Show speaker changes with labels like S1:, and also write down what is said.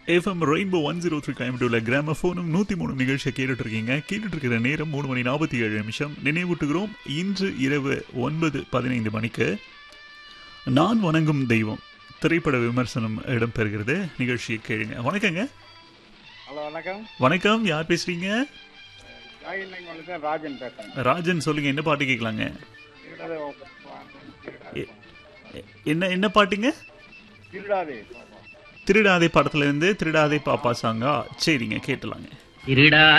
S1: FM rainbow one zero three கோயம்புத்தூர்ல கிராமஃபோனும் நூற்றி மூணு நிகழ்ச்சியை கேட்டுட்டு இருக்கீங்க கேட்டுட்டு இருக்கிற நேரம் மூணு மணி நாற்பத்தி ஏழு நிமிஷம் நினைவூட்டுகிறோம் இன்று இரவு ஒன்பது பதினைந்து மணிக்கு நான் வணங்கும் தெய்வம் திரைப்பட விமர்சனம் இடம்பெறுகிறது நிகழ்ச்சியை கேளுங்க வணக்கங்க
S2: ஹலோ வணக்கம்
S1: வணக்கம் யார் பேசுறீங்க
S2: நாகேந்திரன் ராஜன் பேசுறேன்
S1: ராஜன் சொல்லுங்க என்ன பாட்டு கேட்கலாங்க
S2: திருடாதே
S1: எ- எ- என்ன என்ன பாட்டுங்க
S2: திருடாதே
S1: திருடாதே படத்துல இருந்து திருடாதே பாப்பா சாங்கா சரிங்க கேட்டலாங்க
S3: திருடா